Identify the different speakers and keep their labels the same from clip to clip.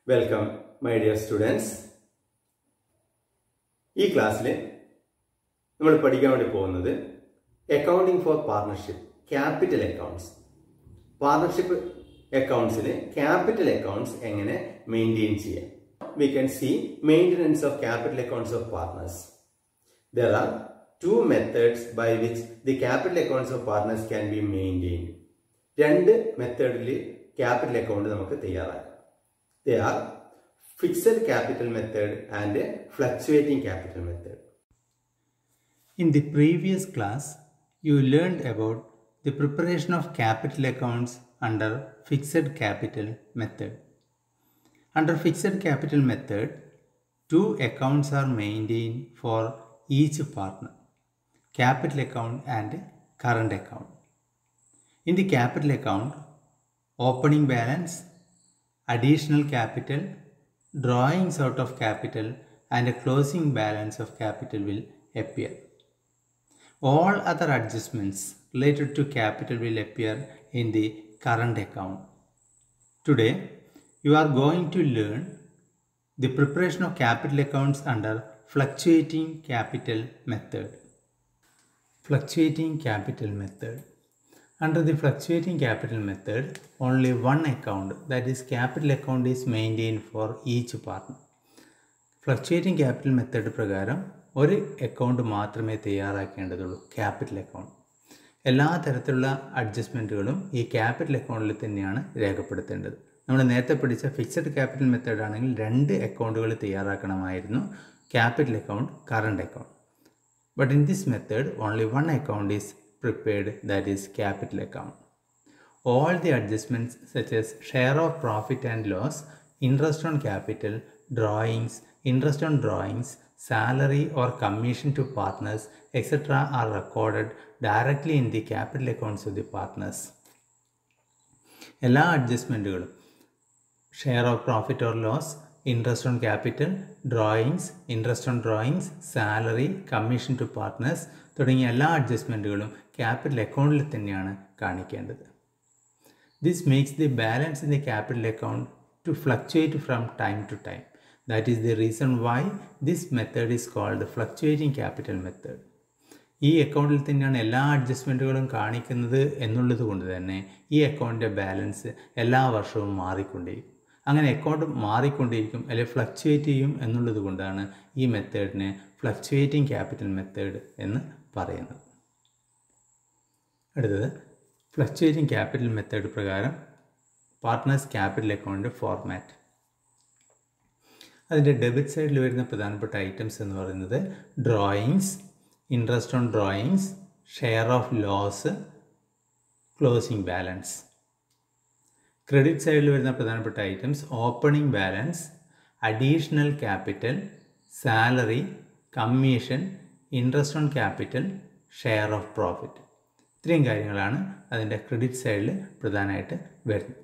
Speaker 1: Welcome my dear students ഈ ക്ലാസ്സിൽ നമ്മൾ പഠിക്കാൻ വേണ്ടി പോകുന്നത് അക്കൗണ്ടിങ് ഫോർ പാർട്ണർഷിപ്പ് ക്യാപിറ്റൽ അക്കൗണ്ട്സ് പാർട്ണർഷിപ്പ് അക്കൗണ്ട്സിന് ക്യാപിറ്റൽ അക്കൗണ്ട്സ് എങ്ങനെ മെയിൻറ്റെയിൻ ചെയ്യാം we can see maintenance of capital accounts of partners there are two methods by which the capital accounts of partners can be maintained രണ്ട് മെത്തേഡിൽ ക്യാപിറ്റൽ അക്കൗണ്ട് നമുക്ക് തയ്യാറാക്കാം they are fixed capital method and fluctuating capital method.
Speaker 2: In the previous class, you learned about the preparation of capital accounts under fixed capital method. Under fixed capital method, two accounts are maintained for each partner capital account and current account. In the capital account, opening balance additional capital, drawings out of capital, and a closing balance of capital will appear. All other adjustments related to capital will appear in the current account. Today, you are going to learn the preparation of capital accounts under fluctuating capital method. Fluctuating capital method. Under the fluctuating capital method, only one account, that is capital account, is maintained for each partner. Fluctuating capital method പ്രകാരം ഒരു account മാത്രമേ തയ്യാറാക്കേണ്ടതുള്ളൂ capital account എല്ലാ തരത്തിലുള്ള അഡ്ജസ്റ്റ്മെൻറ്റുകളും ഈ capital അക്കൗണ്ടിൽ തന്നെയാണ് രേഖപ്പെടുത്തേണ്ടത് നമ്മൾ നേരത്തെ പഠിച്ച ഫിക്സഡ് ക്യാപിറ്റൽ മെത്തേഡ് ആണെങ്കിൽ രണ്ട് അക്കൗണ്ടുകൾ തയ്യാറാക്കണമായിരുന്നു capital account current account but in this method only one account is prepared that is capital account. All the adjustments such as share of profit and loss, interest on capital, drawings, interest on drawings, salary or commission to partners, etc. are recorded directly in the capital accounts of the partners. എല്ലാ അഡ്ജസ്റ്റ്മെൻറ്റുകളും share of profit or loss interest on capital drawings interest on drawings salary commission to partners തുടങ്ങിയ എല്ലാ അഡ്ജസ്റ്റ്മെൻറ്റുകളും capital അക്കൗണ്ടിൽ തന്നെയാണ് കാണിക്കേണ്ടത് this makes the balance in the capital account to fluctuate from time to time that is the reason why this method is called fluctuating capital method ഈ അക്കൗണ്ടിൽ തന്നെയാണ് എല്ലാ അഡ്ജസ്റ്റ്മെൻറ്റുകളും കാണിക്കുന്നത് എന്നുള്ളത് കൊണ്ട് തന്നെ ഈ അക്കൗണ്ടിൻ്റെ ബാലൻസ് എല്ലാ വർഷവും മാറിക്കൊണ്ടിരിക്കും അങ്ങനെ അക്കൗണ്ട് മാറിക്കൊണ്ടിരിക്കും അല്ലെങ്കിൽ ഫ്ലക്ച്വേറ്റ് ചെയ്യും എന്നുള്ളത് കൊണ്ടാണ് ഈ മെത്തേഡിനെ ഫ്ലക്ച്വേറ്റിംഗ് ക്യാപിറ്റൽ മെത്തേഡ് എന്ന് പറയുന്നത് അടുത്തത് ഫ്ലക്ച്വേറ്റിംഗ് ക്യാപിറ്റൽ മെത്തേഡ് പ്രകാരം പാർട്ട്നേഴ്സ് ക്യാപിറ്റൽ അക്കൗണ്ട് ഫോർമാറ്റ് അതിൻ്റെ ഡെബിറ്റ് സൈഡിൽ വരുന്ന പ്രധാനപ്പെട്ട ഐറ്റംസ് എന്ന് പറയുന്നത് drawings interest on drawings share of loss closing balance credit സൈഡിൽ വരുന്ന പ്രധാനപ്പെട്ട items opening balance additional capital salary commission interest on capital share of profit ഇത്രയും കാര്യങ്ങളാണ് അതിൻ്റെ ക്രെഡിറ്റ് സൈഡിൽ പ്രധാനമായിട്ട് വരുന്നത്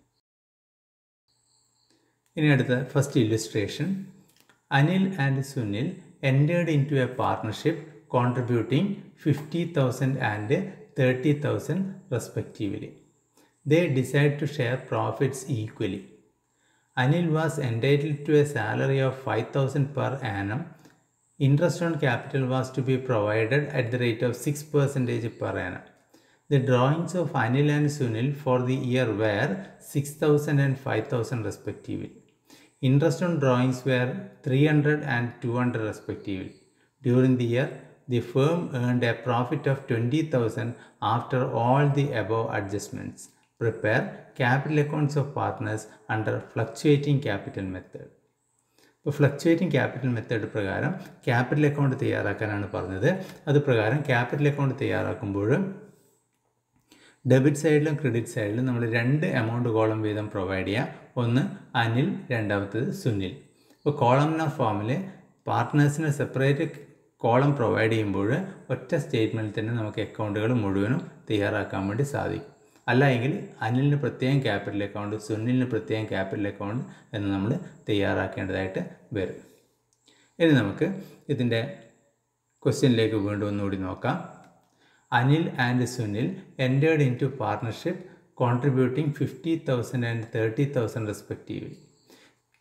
Speaker 2: ഇനി അടുത്ത first illustration Anil and Sunil entered into a partnership contributing fifty thousand and thirty thousand respectively they decided to share profits equally. Anil was entitled to a salary of 5000 per annum. Interest on capital was to be provided at the rate of 6% per annum. The drawings of Anil and Sunil for the year were 6000 and 5000 respectively. Interest on drawings were 300 and 200 respectively. During the year, the firm earned a profit of 20,000 after all the above adjustments. Prepare capital accounts of partners under fluctuating capital method. ഇപ്പോൾ fluctuating capital method പ്രകാരം capital account തയ്യാറാക്കാനാണ് പറഞ്ഞത് അത് പ്രകാരം capital account തയ്യാറാക്കുമ്പോൾ debit സൈഡിലും credit സൈഡിലും നമ്മൾ രണ്ട് എമൗണ്ട് കോളം വീതം പ്രൊവൈഡ് ചെയ്യുക ഒന്ന് അനിൽ രണ്ടാമത്തത് സുനിൽ ഇപ്പോൾ കോളംന ഫോമിൽ പാർട്ട്നേഴ്സിന് സെപ്പറേറ്റ് കോളം പ്രൊവൈഡ് ചെയ്യുമ്പോൾ ഒറ്റ സ്റ്റേറ്റ്മെൻറ്റിൽ തന്നെ നമുക്ക് അക്കൗണ്ടുകൾ മുഴുവനും തയ്യാറാക്കാൻ വേണ്ടി സാധിക്കും അല്ല എങ്കിൽ അനിലിന് പ്രത്യേകം ക്യാപിറ്റൽ അക്കൗണ്ട് സുനിലിന് പ്രത്യേകം ക്യാപിറ്റൽ അക്കൗണ്ട് എന്ന് നമ്മൾ തയ്യാറാക്കേണ്ടതായിട്ട് വരും ഇനി നമുക്ക് ഇതിൻ്റെ ക്വസ്റ്റ്യനിലേക്ക് വീണ്ടും ഒന്നുകൂടി നോക്കാം Anil and Sunil entered into partnership contributing fifty thousand and thirty thousand respectively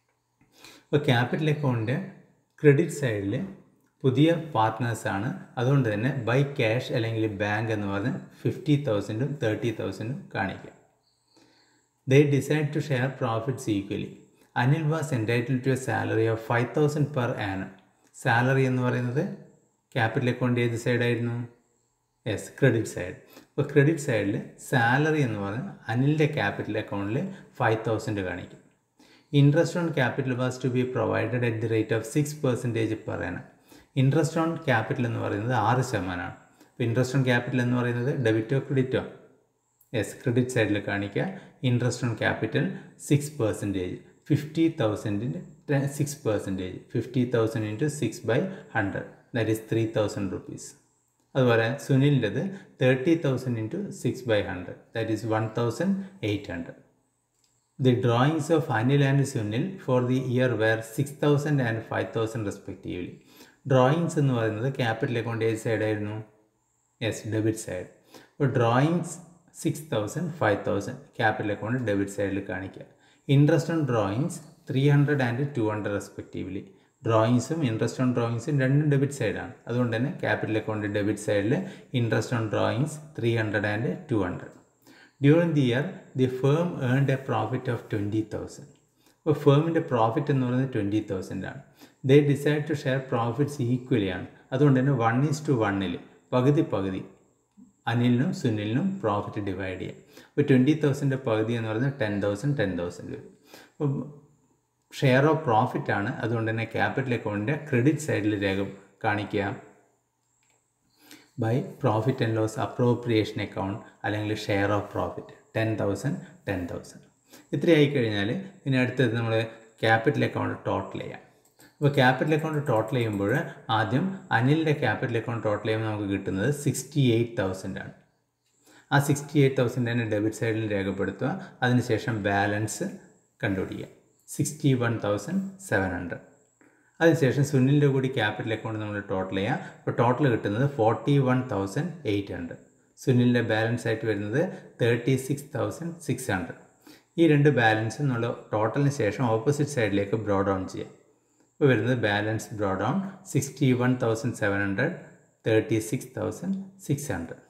Speaker 2: അപ്പോൾ ക്യാപിറ്റൽ അക്കൗണ്ടിൻ്റെ ക്രെഡിറ്റ് സൈഡിൽ പുതിയ പാർട്ട്നേഴ്സാണ് അതുകൊണ്ട് തന്നെ ബൈ ക്യാഷ് അല്ലെങ്കിൽ ബാങ്ക് എന്ന് പറഞ്ഞ് ഫിഫ്റ്റി തൗസൻഡും തേർട്ടി തൗസൻഡും കാണിക്കാം they decide to share profits equally Anil was entitle to a salary of five thousand per annum salary എന്ന് പറയുന്നത് ക്യാപിറ്റൽ അക്കൗണ്ട് ഏത് സൈഡായിരുന്നു യെസ് ക്രെഡിറ്റ് സൈഡ് അപ്പോൾ ക്രെഡിറ്റ് സൈഡിൽ സാലറി എന്ന് പറഞ്ഞാൽ അനിലിൻ്റെ ക്യാപിറ്റൽ അക്കൗണ്ടിൽ ഫൈവ് തൗസൻഡ് കാണിക്കും interest on capital was to be provided at the rate of six percentage per annum interest on capital എന്ന് പറയുന്നത് ആറ് ശതമാനമാണ് അപ്പോൾ ഇൻട്രസ്റ്റ് ഓൺ ക്യാപിറ്റൽ എന്ന് പറയുന്നത് ഡെബിറ്റോ ക്രെഡിറ്റോ യെസ് ക്രെഡിറ്റ് സൈഡിൽ കാണിക്കുക interest on capital six percentage fifty തൗസൻഡിൻ്റെ six percentage fifty thousand into six by hundred that is three thousand rupees അതുപോലെ സുനിലിൻ്റെത് thirty thousand into six by hundred that is one thousand eight hundred the drawings of Anil and Sunil for the year were six thousand and five thousand respectively drawings എന്ന് പറയുന്നത് capital account ഏത് സൈഡായിരുന്നു yes debit side അപ്പോൾ drawings six thousand five thousand capital account debit സൈഡിൽ കാണിക്കുക interest on drawings three hundred and two hundred respectively ഡ്രോയിങ്സും interest on ഡ്രോയിങ്സും രണ്ടും ഡെബിറ്റ് സൈഡാണ് അതുകൊണ്ട് തന്നെ ക്യാപിറ്റൽ അക്കൗണ്ട് ഡെബിറ്റ് സൈഡിൽ interest on drawings three hundred and two hundred during the year the firm earned a profit of twenty thousand അപ്പോൾ ഫേമിൻ്റെ profit എന്ന് പറയുന്നത് ട്വൻറ്റി തൗസൻഡ് ആണ് they decide to share profits equally ആണ് അതുകൊണ്ട് തന്നെ one is to വണ്ണിൽ പകുതി പകുതി അനിലിനും സുനിലിനും പ്രോഫിറ്റ് ഡിവൈഡ് ചെയ്യാം അപ്പോൾ ട്വൻറ്റി തൗസൻഡ് പകുതി എന്ന് പറയുന്നത് ടെൻ തൗസൻഡ് ടെൻ തൗസൻഡ് വരും അപ്പോൾ ഷെയർ ഓഫ് പ്രോഫിറ്റ് ആണ് അതുകൊണ്ട് തന്നെ ക്യാപിറ്റൽ അക്കൗണ്ടിൻ്റെ ക്രെഡിറ്റ് സൈഡിൽ രേഖ കാണിക്കുക by profit and loss appropriation account അല്ലെങ്കിൽ share of profit ten thousand ten thousand ഇത്രയായി കഴിഞ്ഞാൽ ഇനി അടുത്തത് നമ്മൾ ക്യാപിറ്റൽ അക്കൗണ്ട് ടോട്ടൽ ചെയ്യാം അപ്പോൾ ക്യാപിറ്റൽ അക്കൗണ്ട് ടോട്ടൽ ചെയ്യുമ്പോൾ ആദ്യം അനിലിൻ്റെ ക്യാപിറ്റൽ അക്കൗണ്ട് ടോട്ടൽ ചെയ്യുമ്പോൾ നമുക്ക് കിട്ടുന്നത് സിക്സ്റ്റി എയ്റ്റ് തൗസൻഡ് ആണ് ആ സിക്സ്റ്റി എയ്റ്റ് തൗസൻഡ് തന്നെ ഡെബിറ്റ് സൈഡിൽ രേഖപ്പെടുത്തുക അതിനുശേഷം ബാലൻസ് കണ്ടുപിടിക്കുക sixty one thousand seven hundred അതിനുശേഷം സുനിലിൻ്റെ കൂടി ക്യാപിറ്റൽ അക്കൗണ്ട് നമ്മൾ ടോട്ടൽ ചെയ്യാം അപ്പോൾ ടോട്ടൽ കിട്ടുന്നത് forty one thousand eight hundred സുനിലിൻ്റെ ബാലൻസ് ആയിട്ട് വരുന്നത് thirty six thousand six hundred ഈ രണ്ട് ബാലൻസും നമ്മൾ ടോട്ടലിന് ശേഷം ഓപ്പോസിറ്റ് സൈഡിലേക്ക് ബ്രോ ഡൗൺ ചെയ്യാം ഇപ്പോൾ വരുന്നത് balance brought down sixty one thousand seven hundred thirty six thousand six hundred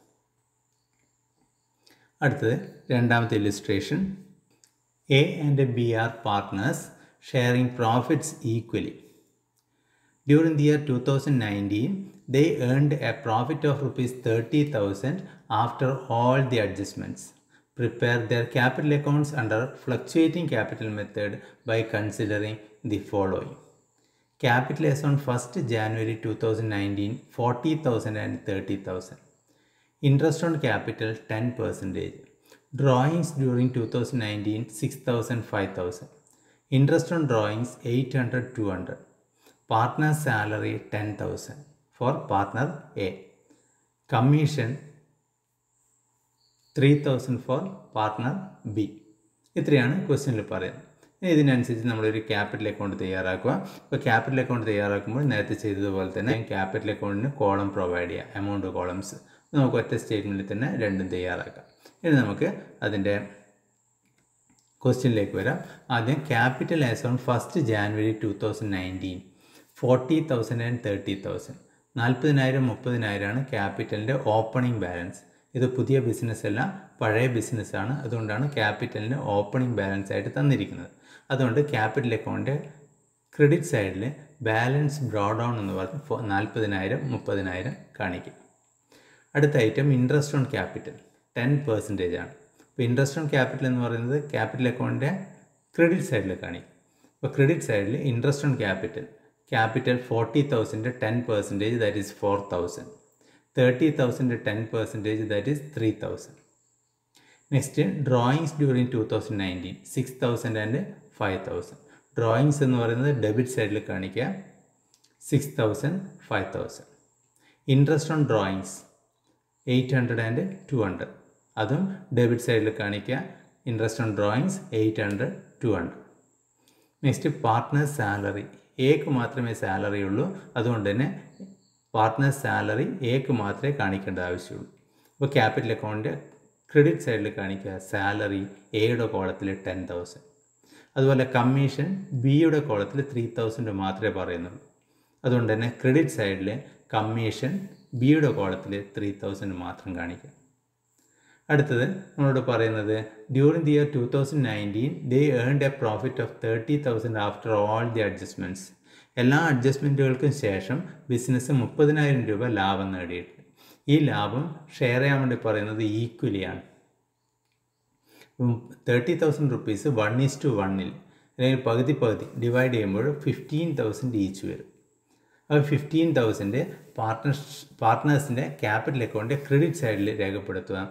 Speaker 2: അടുത്തത് രണ്ടാമത്തെ illustration A and B are partners sharing profits equally During the year 2019, they earned a profit of rupees 30,000 after all the adjustments. Prepare their capital accounts under fluctuating capital method by considering the following. Capital as on 1st January 2019, 40,000 and 30,000. Interest on capital 10 percentage. Drawings during 2019, 6,000, 5,000. Interest on drawings 800, 200. partner salary 10000 for partner A commission 3000 for partner B ഇത്രയാണ് ക്വസ്റ്റ്യനിൽ പറയുന്നത് ഇനി ഇതിനനുസരിച്ച് നമ്മളൊരു capital account തയ്യാറാക്കുക അപ്പോൾ capital account തയ്യാറാക്കുമ്പോൾ നേരത്തെ ചെയ്തതുപോലെ തന്നെ ക്യാപിറ്റൽ അക്കൗണ്ടിന് കോളം പ്രൊവൈഡ് ചെയ്യാം എമൗണ്ട് കോളംസ് നമുക്ക് ഒറ്റ സ്റ്റേറ്റ്മെൻറ്റിൽ തന്നെ രണ്ടും തയ്യാറാക്കാം ഇനി നമുക്ക് അതിൻ്റെ ക്വസ്റ്റ്യനിലേക്ക് വരാം ആദ്യം capital as on first January two thousand nineteen forty thousand and thirty thousand നാൽപ്പതിനായിരം മുപ്പതിനായിരമാണ് ക്യാപിറ്റലിൻ്റെ ഓപ്പണിംഗ് ബാലൻസ് ഇത് പുതിയ ബിസിനസ് അല്ല പഴയ ബിസിനസ്സാണ് അതുകൊണ്ടാണ് ക്യാപിറ്റലിന് ഓപ്പണിംഗ് ബാലൻസ് ആയിട്ട് തന്നിരിക്കുന്നത് അതുകൊണ്ട് ക്യാപിറ്റൽ അക്കൗണ്ട് ക്രെഡിറ്റ് സൈഡിൽ ബാലൻസ് ബ്രോ ഡൗൺ എന്ന് പറഞ്ഞ് നാൽപ്പതിനായിരം മുപ്പതിനായിരം കാണിക്കും അടുത്ത item interest on capital ten percentage ആണ് അപ്പോൾ ഇൻട്രസ്റ്റ് ഓൺ ക്യാപിറ്റൽ എന്ന് പറയുന്നത് ക്യാപിറ്റൽ അക്കൗണ്ടിൻ്റെ ക്രെഡിറ്റ് സൈഡിൽ കാണിക്കും അപ്പോൾ ക്രെഡിറ്റ് സൈഡിൽ interest on capital capital forty thousand ten percentage that is four thousand thirty thousand ten percentage that is three thousand next drawings during two thousand nineteen six thousand and five thousand drawings എന്ന് പറയുന്നത് debit സൈഡിൽ കാണിക്കുക six thousand five thousand interest on drawings eight hundred and two hundred അതും debit സൈഡിൽ കാണിക്കുക interest on drawings eight hundred two hundred next partners salary എക്ക് മാത്രമേ salary ഉള്ളൂ അതുകൊണ്ട് തന്നെ പാർട്ട്നേഴ്സ് സാലറി എക്ക് മാത്രമേ കാണിക്കേണ്ട ആവശ്യമുള്ളൂ അപ്പോൾ ക്യാപിറ്റൽ അക്കൗണ്ട് ക്രെഡിറ്റ് സൈഡിൽ കാണിക്കുക സാലറി എയുടെ കോളത്തിൽ ടെൻ തൗസൻഡ് അതുപോലെ കമ്മീഷൻ ബിയുടെ കോളത്തിൽ ത്രീ തൗസൻഡ് മാത്രമേ പറയുന്നുള്ളൂ അതുകൊണ്ട് തന്നെ ക്രെഡിറ്റ് സൈഡിൽ കമ്മീഷൻ ബിയുടെ കോളത്തിൽ ത്രീ തൗസൻഡ് മാത്രം കാണിക്കുക അടുത്തത് നമ്മളോട് പറയുന്നത് during the year two thousand nineteen they earned a profit of thirty thousand after all the adjustments എല്ലാ അഡ്ജസ്റ്റ്മെൻറ്റുകൾക്കും ശേഷം ബിസിനസ് മുപ്പതിനായിരം രൂപ ലാഭം നേടിയിട്ടുണ്ട് ഈ ലാഭം ഷെയർ ചെയ്യാൻ വേണ്ടി പറയുന്നത് ഈക്വലിയാണ് thirty thousand rupees one is to വണ്ണിൽ അല്ലെങ്കിൽ പകുതി പകുതി ഡിവൈഡ് ചെയ്യുമ്പോൾ ഫിഫ്റ്റീൻ തൗസൻഡ് ഈച്ച് വരും അപ്പോൾ ഫിഫ്റ്റീൻ തൗസൻഡ് പാർട്ട്നേഴ്സ് പാർട്ട്നേഴ്സിൻ്റെ ക്യാപിറ്റൽ അക്കൗണ്ട് ക്രെഡിറ്റ് സൈഡിൽ രേഖപ്പെടുത്തുക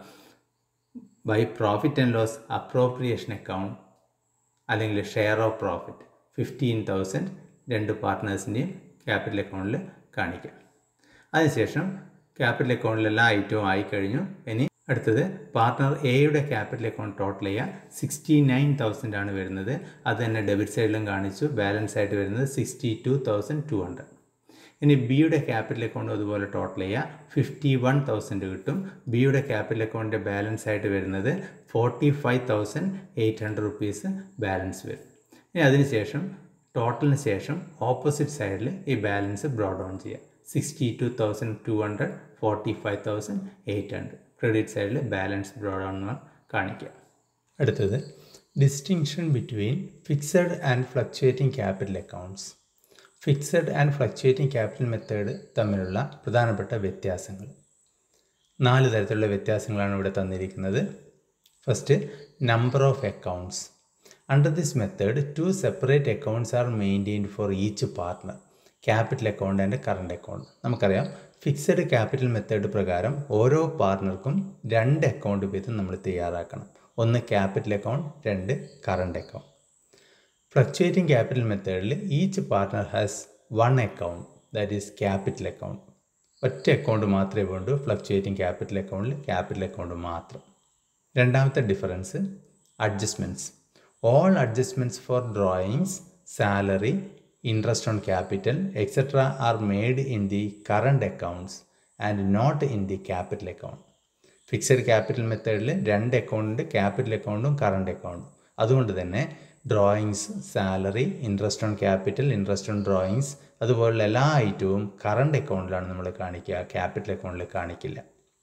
Speaker 2: by profit and loss appropriation account അല്ലെങ്കിൽ share of profit fifteen thousand രണ്ട് പാർട്ട്നേഴ്സിൻ്റെയും ക്യാപിറ്റൽ അക്കൗണ്ടിൽ കാണിക്കുക അതിനുശേഷം ക്യാപിറ്റൽ അക്കൗണ്ടിൽ എല്ലാ ഐറ്റവും ആയിക്കഴിഞ്ഞു ഇനി അടുത്തത് പാർട്ട്ണർ എയുടെ ക്യാപിറ്റൽ അക്കൗണ്ട് ടോട്ടൽ ചെയ്യുക സിക്സ്റ്റി നയൻ തൗസൻഡ് ആണ് വരുന്നത് അത് തന്നെ ഡെബിറ്റ് സൈഡിലും കാണിച്ചു ബാലൻസ് ആയിട്ട് വരുന്നത് sixty two thousand two hundred ഇനി ബിയുടെ ക്യാപിറ്റൽ അക്കൗണ്ട് അതുപോലെ ടോട്ടൽ ചെയ്യുക ഫിഫ്റ്റി വൺ തൗസൻഡ് കിട്ടും ബിയുടെ ക്യാപിറ്റൽ അക്കൗണ്ടിൻ്റെ ബാലൻസ് ആയിട്ട് വരുന്നത് forty five thousand eight hundred rupees balance വരും ഇനി അതിനുശേഷം ടോട്ടലിന് ശേഷം ഓപ്പോസിറ്റ് സൈഡിൽ ഈ ബാലൻസ് ബ്രോഡ് ഓൺ ചെയ്യുക sixty two thousand two hundred forty five thousand eight hundred credit സൈഡിൽ ബാലൻസ് ബ്രോഡ് ഓൺ കാണിക്കുക അടുത്തത് distinction between fixed and fluctuating capital accounts fixed and fluctuating capital method തമ്മിലുള്ള പ്രധാനപ്പെട്ട വ്യത്യാസങ്ങൾ നാല് തരത്തിലുള്ള വ്യത്യാസങ്ങളാണ് ഇവിടെ തന്നിരിക്കുന്നത് first number of accounts under this method two separate accounts are maintained for each partner capital account and current account നമുക്കറിയാം fixed capital method പ്രകാരം ഓരോ പാർട്ട്ണർക്കും രണ്ട് അക്കൗണ്ട് വീതം നമ്മൾ തയ്യാറാക്കണം ഒന്ന് ക്യാപിറ്റൽ അക്കൗണ്ട് രണ്ട് കറണ്ട് അക്കൗണ്ട് ഫ്ലക്ച്വേറ്റിംഗ് ക്യാപിറ്റൽ മെത്തേഡിൽ each partner has one account that is capital account ഒറ്റ അക്കൗണ്ട് മാത്രമേ വേണ്ടൂ ഫ്ലക്ച്വേറ്റിംഗ് ക്യാപിറ്റൽ അക്കൗണ്ടിൽ ക്യാപിറ്റൽ അക്കൗണ്ട് മാത്രം രണ്ടാമത്തെ difference adjustments all adjustments for drawings salary interest on capital etcetera are made in the current accounts and not in the capital account fixed capital മെത്തേഡിൽ രണ്ട് account capital അക്കൗണ്ടും current അക്കൗണ്ടും അതുകൊണ്ട് തന്നെ drawings salary interest on capital interest on drawings അതുപോലുള്ള എല്ലാ ഐറ്റവും current അക്കൗണ്ടിലാണ് നമ്മൾ കാണിക്കുക ക്യാപിറ്റൽ അക്കൗണ്ടിൽ കാണിക്കില്ല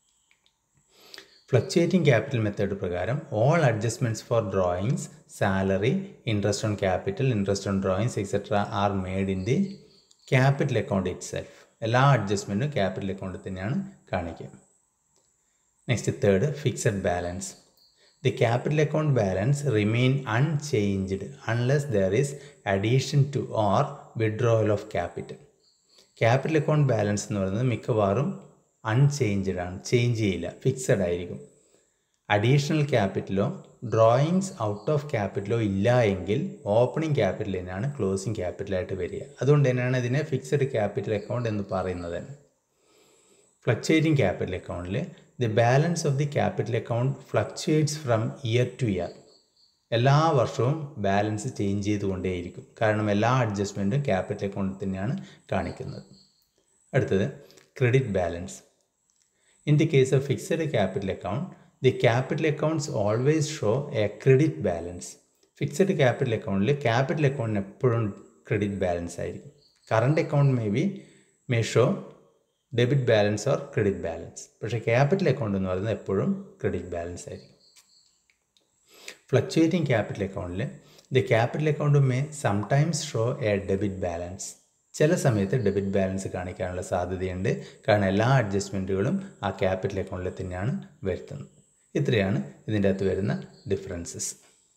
Speaker 2: ഫ്ലക്ച്വേറ്റിംഗ് ക്യാപിറ്റൽ മെത്തേഡ് പ്രകാരം all adjustments for drawings salary interest on capital interest on drawings etcetera are made in the capital account itself എല്ലാ അഡ്ജസ്റ്റ്മെൻറ്റും ക്യാപിറ്റൽ അക്കൗണ്ടിൽ തന്നെയാണ് കാണിക്കുക next third fixed balance the capital account balance remain unchanged unless there is addition to or withdrawal of capital capital account balance എന്ന് പറയുന്നത് മിക്കവാറും unchanged ആണ് change ചെയ്യില്ല ഫിക്സഡ് ആയിരിക്കും അഡീഷണൽ ക്യാപിറ്റലോ ഡ്രോയിങ്സ് ഔട്ട് ഓഫ് ക്യാപിറ്റലോ ഇല്ല എങ്കിൽ ഓപ്പണിംഗ് ക്യാപിറ്റൽ തന്നെയാണ് ക്ലോസിംഗ് ക്യാപിറ്റലായിട്ട് വരിക അതുകൊണ്ട് തന്നെയാണ് ഇതിനെ ഫിക്സഡ് ക്യാപിറ്റൽ അക്കൗണ്ട് എന്ന് പറയുന്നത് തന്നെ ഫ്ലക്ച്വേറ്റിംഗ് ക്യാപിറ്റൽ അക്കൗണ്ടിൽ the balance of the capital account fluctuates from year to year എല്ലാ വർഷവും ബാലൻസ് ചേഞ്ച് ചെയ്തുകൊണ്ടേയിരിക്കും കാരണം എല്ലാ അഡ്ജസ്റ്റ്മെൻറ്റും ക്യാപിറ്റൽ അക്കൗണ്ടിൽ തന്നെയാണ് കാണിക്കുന്നത് അടുത്തത് credit balance in the case of fixed capital account the capital accounts always show a credit balance fixed capital അക്കൗണ്ടിൽ ക്യാപിറ്റൽ അക്കൗണ്ടിന് എപ്പോഴും ക്രെഡിറ്റ് ബാലൻസ് ആയിരിക്കും current account may be may show debit balance or credit balance പക്ഷേ capital account എന്ന് പറയുന്നത് എപ്പോഴും credit balance ആയിരിക്കും fluctuating capital അക്കൗണ്ടിൽ the capital account may sometimes show a debit balance ചില സമയത്ത് ഡെബിറ്റ് ബാലൻസ് കാണിക്കാനുള്ള സാധ്യതയുണ്ട് കാരണം എല്ലാ അഡ്ജസ്റ്റ്മെൻറ്റുകളും ആ ക്യാപിറ്റൽ അക്കൗണ്ടിൽ തന്നെയാണ് വരുത്തുന്നത് ഇത്രയാണ് ഇതിൻ്റെ അകത്ത് വരുന്ന ഡിഫറൻസസ്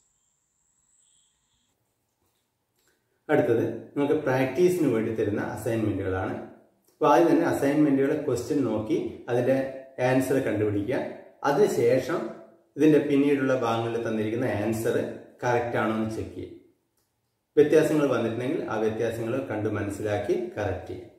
Speaker 1: അടുത്തത് നമുക്ക് പ്രാക്ടീസിന് വേണ്ടി തരുന്ന അസൈൻമെന്റുകളാണ് അപ്പോൾ ആദ്യം തന്നെ അസൈൻമെന്റുകളെ ക്വസ്റ്റ്യൻ നോക്കി അതിന്റെ ആൻസർ കണ്ടുപിടിക്കുക അതിനുശേഷം ഇതിന്റെ പിന്നീടുള്ള ഭാഗങ്ങളിൽ തന്നിരിക്കുന്ന ആൻസർ കറക്റ്റ് ആണോ എന്ന് ചെക്ക് ചെയ്യുക വ്യത്യാസങ്ങൾ വന്നിട്ടുണ്ടെങ്കിൽ ആ വ്യത്യാസങ്ങൾ കണ്ട് മനസ്സിലാക്കി കറക്റ്റ് ചെയ്യുക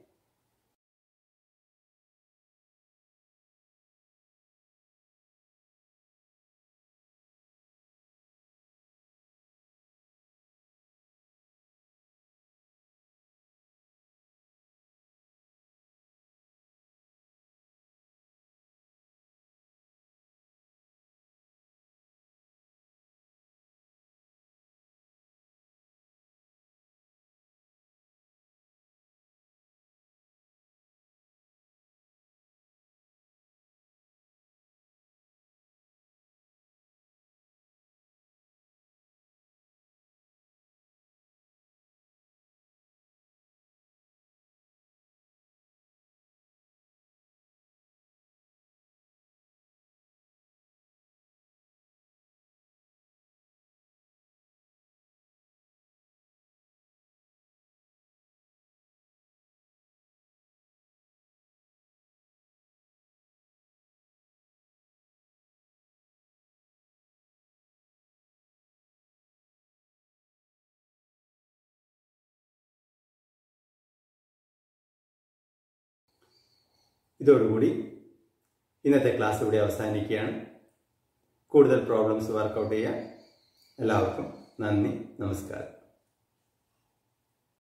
Speaker 1: ഇതോടുകൂടി ഇന്നത്തെ ക്ലാസ് ഇവിടെ അവസാനിക്കുകയാണ് കൂടുതൽ പ്രോബ്ലംസ് വർക്കൗട്ട് ചെയ്യാൻ എല്ലാവർക്കും നന്ദി നമസ്കാരം